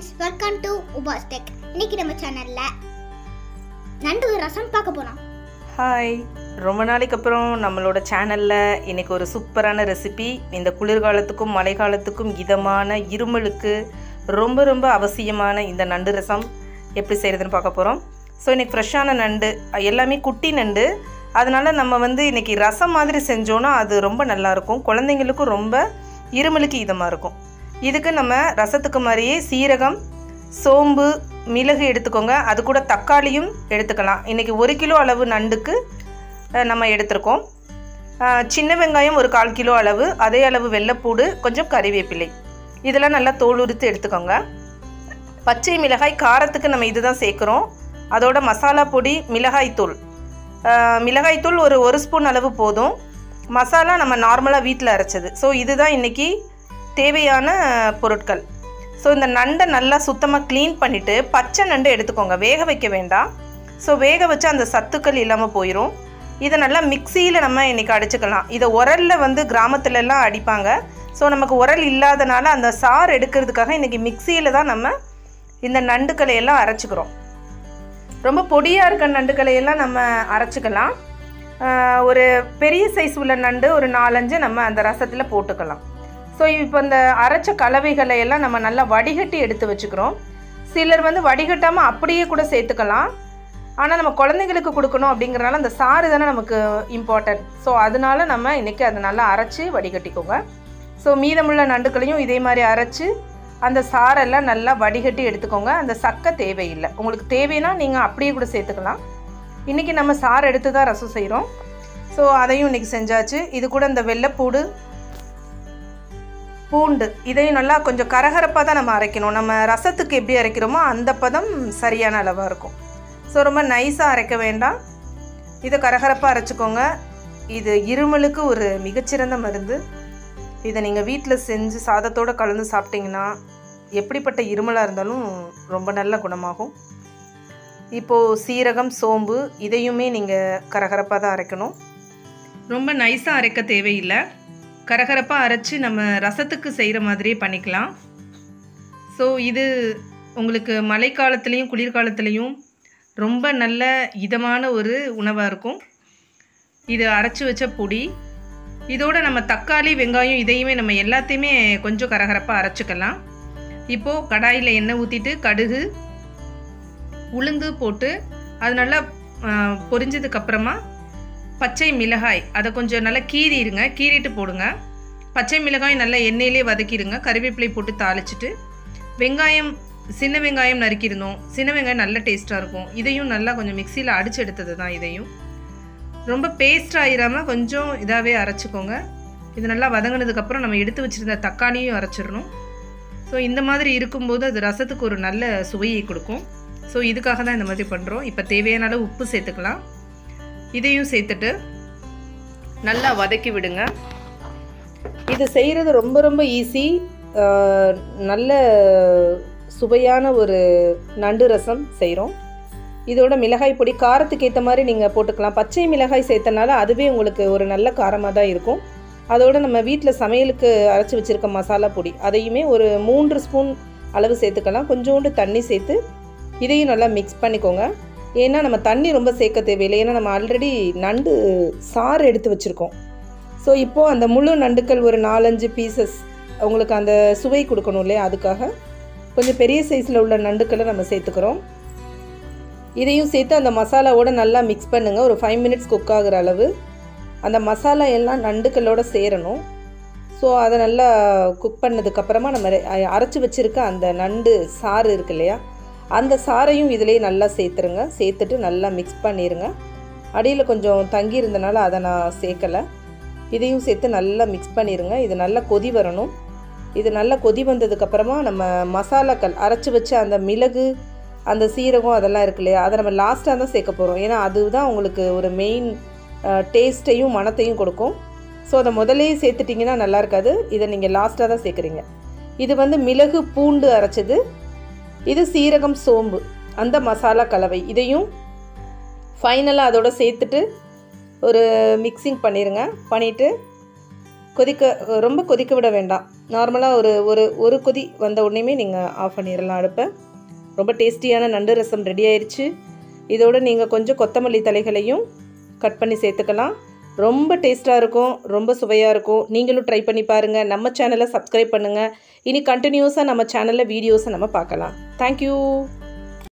friends welcome to Upas tech இன்னைக்கு நம்ம சேனல்ல நண்டு ரசம் பார்க்க போறோம் ஹாய் ரொம்ப நாளைக்கு அப்புறம் நம்மளோட சேனலில் இன்னைக்கு ஒரு சூப்பரான ரெசிபி இந்த குளிர்காலத்துக்கும் மழைக்காலத்துக்கும் இதமான இருமலுக்கு ரொம்ப ரொம்ப அவசியமான இந்த நண்டு ரசம் எப்படி செய்கிறதுன்னு பார்க்க போகிறோம் ஸோ இன்னைக்கு ஃப்ரெஷ்ஷான நண்டு எல்லாமே குட்டி நண்டு அதனால் நம்ம வந்து இன்னைக்கு ரசம் மாதிரி செஞ்சோன்னா அது ரொம்ப நல்லாயிருக்கும் குழந்தைங்களுக்கும் ரொம்ப இருமலுக்கு இதமாக இருக்கும் இதுக்கு நம்ம ரசத்துக்கு மாதிரியே சீரகம் சோம்பு மிளகு எடுத்துக்கோங்க அது கூட தக்காளியும் எடுத்துக்கலாம் இன்றைக்கி ஒரு கிலோ அளவு நண்டுக்கு அஹ், நம்ம எடுத்திருக்கோம் அஹ், சின்ன வெங்காயம் ஒரு கால் கிலோ அளவு அதே அளவு வெள்ளைப்பூடு கொஞ்சம் கறிவேப்பிலை இதெல்லாம் நல்லா தோல் உரித்து எடுத்துக்கோங்க பச்சை மிளகாய் காரத்துக்கு நம்ம இதுதான் சேர்க்குறோம் அதோட மசாலா பொடி மிளகாய்த்தூள் அஹ், மிளகாய்த்தூள் ஒரு ஒரு ஸ்பூன் அளவு போதும் மசாலா நம்ம நார்மலாக வீட்டில் அரைச்சது ஸோ இதுதான் இன்றைக்கி தேவையான பொருட்கள் ஸோ இந்த நண்டை நல்லா சுத்தமாக க்ளீன் பண்ணிவிட்டு பச்சை நண்டு எடுத்துக்கோங்க வேக வைக்க வேண்டாம் ஸோ வேக வச்சு அந்த சத்துக்கள் இல்லாமல் போயிடும் இதை நல்லா மிக்சியில் நம்ம இன்றைக்கி அடிச்சுக்கலாம் இதை உரலில் வந்து கிராமத்துல எல்லாம் அடிப்பாங்க ஸோ நமக்கு உரல் இல்லாதனால அந்த சாறு எடுக்கிறதுக்காக இன்றைக்கி மிக்சியில் தான் நம்ம இந்த நண்டுக்களை எல்லாம் அரைச்சிக்கிறோம் ரொம்ப பொடியாக இருக்க நண்டுக்களை எல்லாம் நம்ம அரைச்சிக்கலாம் ஆஹ் ஒரு பெரிய சைஸ் உள்ள நண்டு ஒரு நாலஞ்சு நம்ம அந்த ரசத்தில் போட்டுக்கலாம் ஸோ இப்போ இந்த அரைச்ச கலவைகளை எல்லாம் நம்ம நல்லா வடிகட்டி எடுத்து வச்சுக்கிறோம் சிலர் வந்து வடிகட்டாமல் அப்படியே கூட சேர்த்துக்கலாம் ஆனால் நம்ம குழந்தைங்களுக்கு கொடுக்கணும் அப்படிங்கிறனால அந்த சாறு தானே நமக்கு இம்பார்ட்டன்ட் ஸோ அதனால நம்ம இன்றைக்கி அதை நல்லா அரைச்சி வடிகட்டிக்கோங்க ஸோ மீதமுள்ள நண்டுக்களையும் இதே மாதிரி அரைச்சி அந்த சாரெல்லாம் நல்லா வடிகட்டி எடுத்துக்கோங்க அந்த சக்கை தேவையில்லை உங்களுக்கு தேவைன்னா நீங்கள் அப்படியே கூட சேர்த்துக்கலாம் இன்றைக்கி நம்ம சாறு எடுத்து தான் ரசம் செய்கிறோம் ஸோ அதையும் இன்றைக்கி செஞ்சாச்சு இது கூட இந்த வெள்ளைப்பூடு பூண்டு இதையும் நல்லா கொஞ்சம் கரகரப்பாக தான் நம்ம அரைக்கணும் நம்ம ரசத்துக்கு எப்படி அரைக்கிறோமோ அந்த பதம் சரியான அளவாக இருக்கும் ஸோ ரொம்ப நைஸாக அரைக்க வேண்டாம் இதை கரகரப்பாக அரைச்சிக்கோங்க இது இருமலுக்கு ஒரு மிகச்சிறந்த மருந்து இதை நீங்கள் வீட்டில் செஞ்சு சாதத்தோடு கலந்து சாப்பிட்டீங்கன்னா எப்படிப்பட்ட இருமலாக இருந்தாலும் ரொம்ப நல்ல குணமாகும் இப்போது சீரகம் சோம்பு இதையுமே நீங்கள் கரகரப்பாக தான் அரைக்கணும் ரொம்ப நைஸாக அரைக்க தேவையில்லை கரகரப்பாக அரைச்சி நம்ம ரசத்துக்கு செய்கிற மாதிரியே பண்ணிக்கலாம் ஸோ இது உங்களுக்கு மழைக்காலத்துலேயும் குளிர்காலத்துலேயும் ரொம்ப நல்ல இதமான ஒரு உணவாக இருக்கும் இது அரைச்சி வச்ச பொடி இதோட நம்ம தக்காளி வெங்காயம் இதையுமே நம்ம எல்லாத்தையுமே கொஞ்சம் கரகரப்பாக அரைச்சிக்கலாம் இப்போது கடாயில் எண்ணெய் ஊற்றிட்டு கடுகு உளுந்து போட்டு அது நல்லா பொரிஞ்சதுக்கு அப்புறமா பச்சை மிளகாய் அதை கொஞ்சம் நல்லா கீறிடுங்க கீறிட்டு போடுங்க பச்சை மிளகாய் நல்லா எண்ணெயிலே வதக்கிடுங்க கறிவேப்பிலை போட்டு தாளிச்சிட்டு வெங்காயம் சின்ன வெங்காயம் நறுக்கியிருந்தோம் சின்ன வெங்காயம் நல்ல டேஸ்ட்டாக இருக்கும் இதையும் நல்லா கொஞ்சம் மிக்சியில் அடிச்சு எடுத்தது தான் இதையும் ரொம்ப பேஸ்ட் ஆயிராமல் கொஞ்சம் இதாகவே அரைச்சிக்கோங்க இது நல்லா வதங்கினதுக்கப்புறம் நம்ம எடுத்து வச்சுருந்த தக்காளியும் அரைச்சிடணும் ஸோ இந்த மாதிரி இருக்கும்போது அது ரசத்துக்கு ஒரு நல்ல சுவையை கொடுக்கும் ஸோ இதுக்காக தான் இந்த மாதிரி பண்ணுறோம் இப்போ தேவையான அளவு உப்பு சேர்த்துக்கலாம் இதையும் சேர்த்துட்டு நல்லா வதக்கி விடுங்க இது செய்கிறது ரொம்ப ரொம்ப ஈஸி நல்ல சுவையான ஒரு நண்டு ரசம் செய்கிறோம் இதோட மிளகாய் பொடி காரத்துக்கு ஏற்ற மாதிரி நீங்கள் போட்டுக்கலாம் பச்சை மிளகாய் சேர்த்தனால அதுவே உங்களுக்கு ஒரு நல்ல காரமாக தான் இருக்கும் அதோட நம்ம வீட்டில் சமையலுக்கு அரைச்சி வச்சுருக்க மசாலா பொடி அதையுமே ஒரு மூன்று ஸ்பூன் அளவு சேர்த்துக்கலாம் கொஞ்சோண்டு தண்ணி சேர்த்து இதையும் நல்லா மிக்ஸ் பண்ணிக்கோங்க ஏன்னா நம்ம தண்ணி ரொம்ப சேர்க்க தேவையில்லை ஏன்னா நம்ம ஆல்ரெடி நண்டு சாறு எடுத்து வச்சுருக்கோம் ஸோ இப்போது அந்த முழு நண்டுக்கள் ஒரு நாலஞ்சு பீசஸ் உங்களுக்கு அந்த சுவை கொடுக்கணும் இல்லையா அதுக்காக கொஞ்சம் பெரிய சைஸில் உள்ள நண்டுக்களை நம்ம சேர்த்துக்கிறோம் இதையும் சேர்த்து அந்த மசாலாவோட நல்லா மிக்ஸ் பண்ணுங்கள் ஒரு ஃபைவ் மினிட்ஸ் குக் ஆகுற அளவு அந்த மசாலா எல்லாம் நண்டுக்களோட சேரணும் ஸோ அதை நல்லா குக் பண்ணதுக்கப்புறமா நம்ம அரைச்சி வச்சுருக்க அந்த நண்டு சாறு இருக்கு இல்லையா அந்த சாறையும் இதிலே நல்லா சேர்த்துருங்க சேர்த்துட்டு நல்லா மிக்ஸ் பண்ணிடுங்க அடியில் கொஞ்சம் தங்கி இருந்தனால அதை நான் சேர்க்கலை இதையும் சேர்த்து நல்லா மிக்ஸ் பண்ணிடுங்க இது நல்லா கொதி வரணும் இது நல்லா கொதி வந்ததுக்கப்புறமா நம்ம மசாலாக்கள் அரைச்சி வச்ச அந்த மிளகு அந்த சீரகம் அதெல்லாம் இருக்கு இல்லையா அதை நம்ம லாஸ்ட்டாக தான் சேர்க்க போகிறோம் ஏன்னா அதுதான் உங்களுக்கு ஒரு மெயின் டேஸ்ட்டையும் மனத்தையும் கொடுக்கும் ஸோ அதை முதலே சேர்த்துட்டிங்கன்னா நல்லா இருக்காது இதை நீங்கள் லாஸ்ட்டாக தான் சேர்க்குறீங்க இது வந்து மிளகு பூண்டு அரைச்சது இது சீரகம் சோம்பு அந்த மசாலா கலவை இதையும் ஃபைனலாக அதோட சேர்த்துட்டு ஒரு மிக்சிங் பண்ணிடுங்க பண்ணிவிட்டு கொதிக்க ரொம்ப கொதிக்க விட வேண்டாம் நார்மலாக ஒரு ஒரு ஒரு கொதி வந்த உடனேயுமே நீங்கள் ஆஃப் பண்ணிடலாம் அடுப்பை ரொம்ப டேஸ்டியான நண்டு ரசம் ரெடி ஆயிடுச்சு இதோட நீங்கள் கொஞ்சம் கொத்தமல்லி தலைகளையும் கட் பண்ணி சேர்த்துக்கலாம் ரொம்ப டேஸ்ட்டாக இருக்கும் ரொம்ப சுவையாக இருக்கும் நீங்களும் ட்ரை பண்ணி பாருங்கள் நம்ம சேனலை சப்ஸ்கிரைப் பண்ணுங்கள் இனி கண்டினியூஸாக நம்ம சேனலில் வீடியோஸை நம்ம பார்க்கலாம் தேங்க்யூ